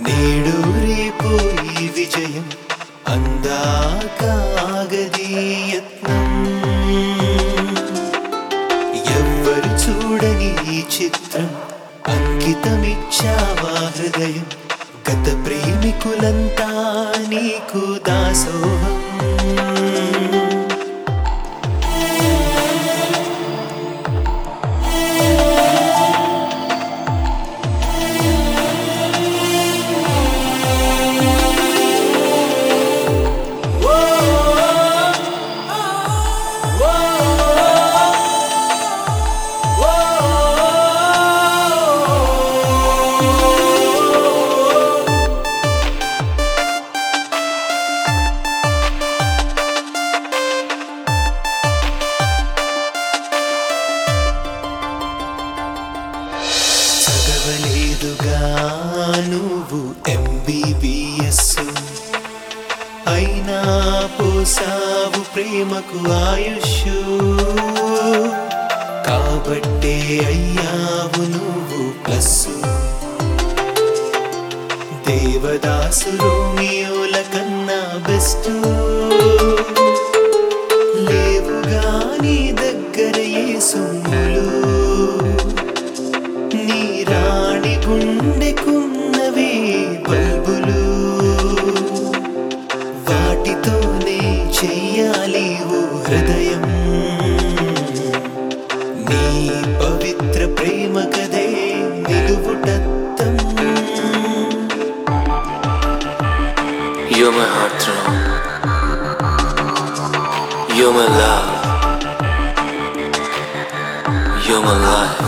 నేడు రేపు ఈ విజయం అందాకాగది యత్నం ఎవ్వరు చూడని ఈ చిత్రం అంకితమిచ్చావా హృదయం గత ప్రేమికులంతా నీకు దాసోహం చదవలేదుగా నువ్వు ఎంబీబీఎస్ అయినా పోసావు ప్రేమకు ఆయుష్ కాబట్టే అయ్యావు నువ్వు ప్లస్ దేవదాసు రోమియోల కన్నా బెస్ట్ లేవుగా నీ దగ్గర ఏ సొమ్ములు నీ రాణి గుండెకున్నవే బల్బులు వాటితోనే చెయ్యాలి ఓ హృదయం నీ పవిత్ర ప్రేమ కదే నిలువుటత్తం You're my heartthrob. You're my love. You're my life.